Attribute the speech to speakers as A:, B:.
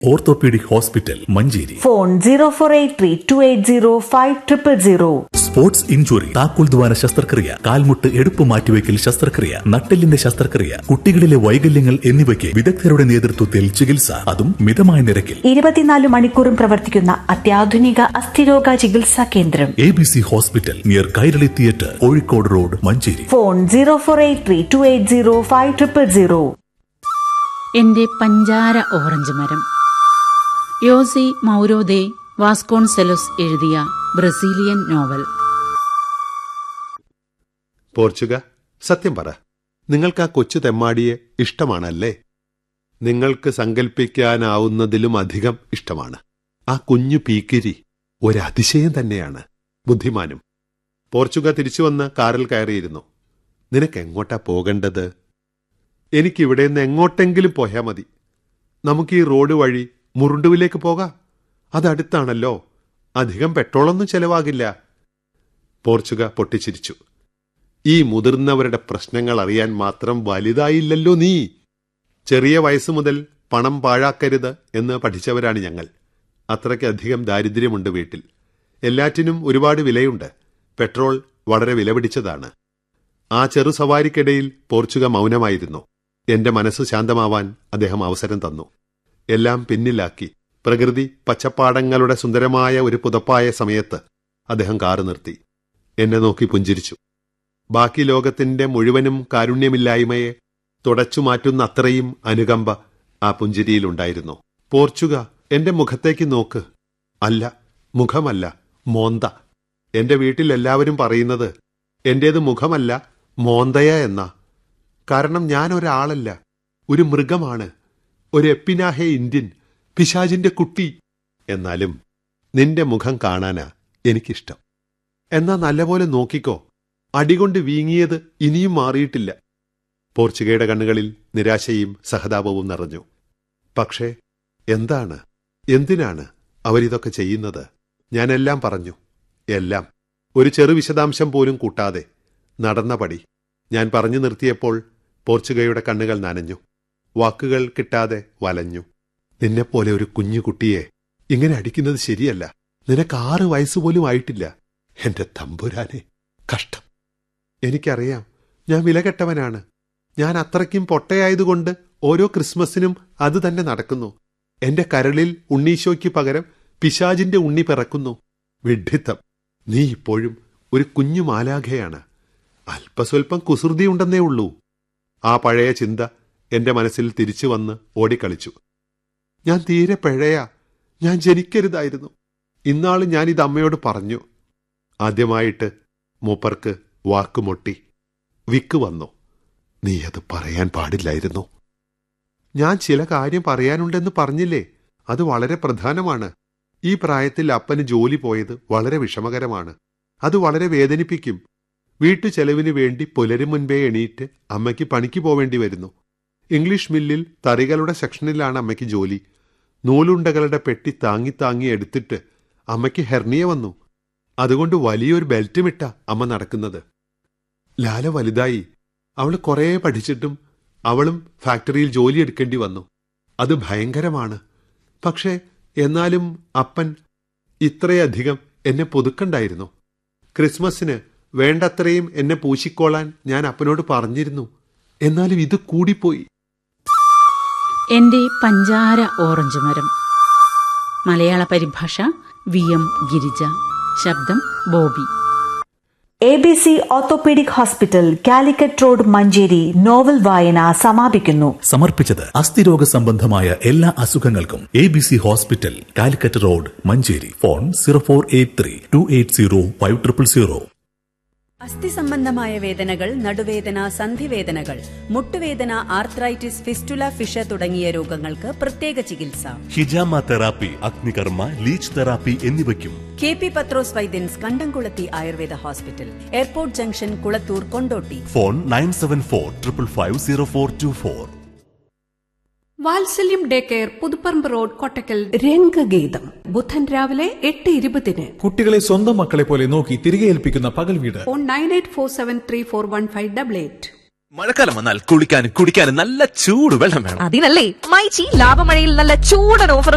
A: orthopaedic hospital Manjeri
B: phone zero four eight three two eight zero five triple zero
A: sports injury താക്കോൽ ദ്വാര ശസ്ത്രക്രിയ കാൽമുട്ട് എടുപ്പ് മാറ്റിവെക്കൽ ശസ്ത്രക്രിയ നട്ടെല്ലിന്റെ ശസ്ത്രക്രിയ കുട്ടികളിലെ വൈകല്യങ്ങൾ എന്നിവയ്ക്ക് വിദഗ്ധരുടെ നേതൃത്വത്തിൽ ചികിത്സ അതും മിതമായ നിരക്കിൽ
B: ഇരുപത്തിനാല് മണിക്കൂറും പ്രവർത്തിക്കുന്ന അത്യാധുനിക അസ്ഥിരോഗ ചികിത്സാ കേന്ദ്രം
A: A B C hospital near Kairali theatre Kozhikode road Manjeri
B: phone zero four eight three two eight zero five triple zero
C: എന്റെ പഞ്ചാര ഓറഞ്ച് മരം യോസി മൗരോദെ വാസ്കോൺസെലോസ് എഴുതിയ ബ്രസീലിയൻ നോവൽ
D: പോർച്ചുഗ സത്യം പറ നിങ്ങൾക്ക് ആ കൊച്ചു തെമ്മാടിയെ ഇഷ്ടമാണല്ലേ നിങ്ങൾക്ക് സങ്കല്പിക്കാനാവുന്നതിലും അധികം ഇഷ്ടമാണ് ആ കുഞ്ഞു പീക്കിരി ഒരതിശയം തന്നെയാണ് ബുദ്ധിമാനും പോർച്ചുഗ തിരിച്ചു വന്ന് കാറിൽ കയറിയിരുന്നു നിനക്ക് എങ്ങോട്ടാ പോകേണ്ടത് എനിക്കിവിടെ നിന്ന് എങ്ങോട്ടെങ്കിലും പോയാൽ മതി നമുക്ക് ഈ റോഡ് വഴി മുറുണ്ടുവിലേക്ക് പോകാം അതടുത്താണല്ലോ അധികം പെട്രോളൊന്നും ചെലവാകില്ല പോർച്ചുഗ പൊട്ടിച്ചിരിച്ചു ഈ മുതിർന്നവരുടെ പ്രശ്നങ്ങൾ അറിയാൻ മാത്രം വലുതായില്ലല്ലോ നീ ചെറിയ വയസ്സ് മുതൽ പണം പാഴാക്കരുത് എന്ന് പഠിച്ചവരാണ് ഞങ്ങൾ അത്രയ്ക്കധികം ദാരിദ്ര്യമുണ്ട് വീട്ടിൽ എല്ലാറ്റിനും ഒരുപാട് വിലയുണ്ട് പെട്രോൾ വളരെ വിലപിടിച്ചതാണ് ആ ചെറു സവാരിക്കിടയിൽ പോർച്ചുഗ മൗനമായിരുന്നു എന്റെ മനസ്സ് ശാന്തമാവാൻ അദ്ദേഹം അവസരം തന്നു എല്ലാം പിന്നിലാക്കി പ്രകൃതി പച്ചപ്പാടങ്ങളുടെ സുന്ദരമായ ഒരു പുതപ്പായ സമയത്ത് അദ്ദേഹം കാറ് നിർത്തി എന്നെ നോക്കി പുഞ്ചിരിച്ചു ബാക്കി ലോകത്തിന്റെ മുഴുവനും കാരുണ്യമില്ലായ്മയെ തുടച്ചു മാറ്റുന്ന അത്രയും അനുകമ്പ ആ പുഞ്ചിരിയിലുണ്ടായിരുന്നു പോർച്ചുഗ എന്റെ മുഖത്തേക്ക് നോക്ക് അല്ല മുഖമല്ല മോന്ത എന്റെ വീട്ടിൽ എല്ലാവരും പറയുന്നത് എന്റേത് മുഖമല്ല മോന്തയ എന്നാ കാരണം ഞാൻ ഒരാളല്ല ഒരു മൃഗമാണ് ഒരു എപ്പിനാഹെ ഇന്ത്യൻ പിശാജിന്റെ കുട്ടി എന്നാലും നിന്റെ മുഖം കാണാനാ എനിക്കിഷ്ടം എന്നാ നല്ലപോലെ നോക്കിക്കോ അടികൊണ്ട് വീങ്ങിയത് ഇനിയും മാറിയിട്ടില്ല പോർച്ചുഗയുടെ കണ്ണുകളിൽ നിരാശയും സഹതാപവും നിറഞ്ഞു പക്ഷേ എന്താണ് എന്തിനാണ് അവരിതൊക്കെ ചെയ്യുന്നത് ഞാനെല്ലാം പറഞ്ഞു എല്ലാം ഒരു ചെറു വിശദാംശം പോലും കൂട്ടാതെ നടന്ന പടി ഞാൻ പറഞ്ഞു നിർത്തിയപ്പോൾ പോർച്ചുഗയുടെ കണ്ണുകൾ നനഞ്ഞു വാക്കുകൾ കിട്ടാതെ വലഞ്ഞു നിന്നെപ്പോലെ ഒരു കുഞ്ഞു കുട്ടിയെ ഇങ്ങനെ അടിക്കുന്നത് ശരിയല്ല നിനക്ക് ആറ് വയസ്സുപോലും ആയിട്ടില്ല എന്റെ തമ്പുരാനെ കഷ്ടം എനിക്കറിയാം ഞാൻ വിലകെട്ടവനാണ് ഞാൻ അത്രയ്ക്കും പൊട്ടയായതുകൊണ്ട് ഓരോ ക്രിസ്മസിനും അത് തന്നെ നടക്കുന്നു എന്റെ കരളിൽ ഉണ്ണീശോയ്ക്ക് പകരം പിശാജിന്റെ ഉണ്ണി പിറക്കുന്നു വിഡ്ഢിത്തം നീ ഇപ്പോഴും ഒരു കുഞ്ഞു മാലാഖയാണ് അല്പസ്വല്പം കുസൃതിയുണ്ടെന്നേ ഉള്ളൂ ആ പഴയ ചിന്ത എന്റെ മനസ്സിൽ തിരിച്ചു വന്ന് ഓടിക്കളിച്ചു ഞാൻ തീരെ പിഴയാ ഞാൻ ജനിക്കരുതായിരുന്നു ഇന്നാള് ഞാൻ ഇത് അമ്മയോട് പറഞ്ഞു ആദ്യമായിട്ട് മൂപ്പർക്ക് വാക്കുമൊട്ടി വിക്ക് വന്നു നീ അത് പറയാൻ പാടില്ലായിരുന്നു ഞാൻ ചില കാര്യം പറയാനുണ്ടെന്ന് പറഞ്ഞില്ലേ അത് വളരെ പ്രധാനമാണ് ഈ പ്രായത്തിൽ അപ്പന് ജോലി പോയത് വളരെ വിഷമകരമാണ് അത് വളരെ വേദനിപ്പിക്കും വീട്ടു ചെലവിന് വേണ്ടി പുലരും മുൻപേ എണീറ്റ് അമ്മയ്ക്ക് പണിക്ക് പോവേണ്ടി വരുന്നു ഇംഗ്ലീഷ് മില്ലിൽ തറികളുടെ സെക്ഷനിലാണ് അമ്മയ്ക്ക് ജോലി നൂലുണ്ടകളുടെ പെട്ടി താങ്ങി താങ്ങി എടുത്തിട്ട് അമ്മയ്ക്ക് ഹെർണിയ വന്നു അതുകൊണ്ട് വലിയൊരു ബെൽറ്റും ഇട്ട അമ്മ നടക്കുന്നത് ലാല വലുതായി അവൾ കുറേ പഠിച്ചിട്ടും അവളും ഫാക്ടറിയിൽ ജോലി എടുക്കേണ്ടി വന്നു അത് ഭയങ്കരമാണ് പക്ഷേ എന്നാലും അപ്പൻ ഇത്രയധികം എന്നെ പുതുക്കണ്ടായിരുന്നു ക്രിസ്മസിന് വേണ്ടത്രയും എന്നെ പൂശിക്കോളാൻ ഞാൻ അപ്പനോട് പറഞ്ഞിരുന്നു എന്നാലും ഇത് കൂടിപ്പോയി
C: എന്റെ പഞ്ചാര ഓറഞ്ച് മരം മലയാള പരിഭാഷ വി എം ഗിരിജ ശബ്ദം Bobby
B: A B C orthopaedic hospital Calicut road Manjeri novel വായന സമാപിക്കുന്നു
A: സമർപ്പിച്ചത് അസ്ഥിരോഗ സംബന്ധമായ എല്ലാ അസുഖങ്ങൾക്കും A B C hospital Calicut road Manjeri phone zero four eight three two eight zero five triple zero
E: അസ്ഥി സംബന്ധമായ വേദനകൾ നടുവേദന സന്ധിവേദനകൾ മുട്ടുവേദന ആർത്രൈറ്റിസ് ഫിസ്റ്റുല ഫിഷ തുടങ്ങിയ രോഗങ്ങൾക്ക് പ്രത്യേക ചികിത്സ
F: ഹിജാമ തെറാപ്പി അഗ്നികർമ്മ ലീച്ച് തെറാപ്പി എന്നിവയ്ക്കും
E: K P Pathros Vaidyans Kandamkulathi Ayurveda hospital airport junction Kulathur Kondotty
F: phone nine seven four triple five zero four two four
G: Vatsalyam day care Puthuparamba road Kottakkal രംഗഗീതം ബുധൻ രാവിലെ എട്ട് ഇരുപതിന്
H: കുട്ടികളെ സ്വന്തം മക്കളെ പോലെ നോക്കി തിരികെ ഏൽപ്പിക്കുന്ന പകൽ വീട്
G: phone nine eight four seven three four one five double eight
I: മഴക്കാലം വന്നാൽ കുളിക്കാനും കുടിക്കാനും നല്ല ചൂട് വെള്ളം വേണം
J: അതിനല്ലേ മൈച്ചി ലാഭമഴയിൽ നല്ല ചൂടൻ ഓഫറുകൾ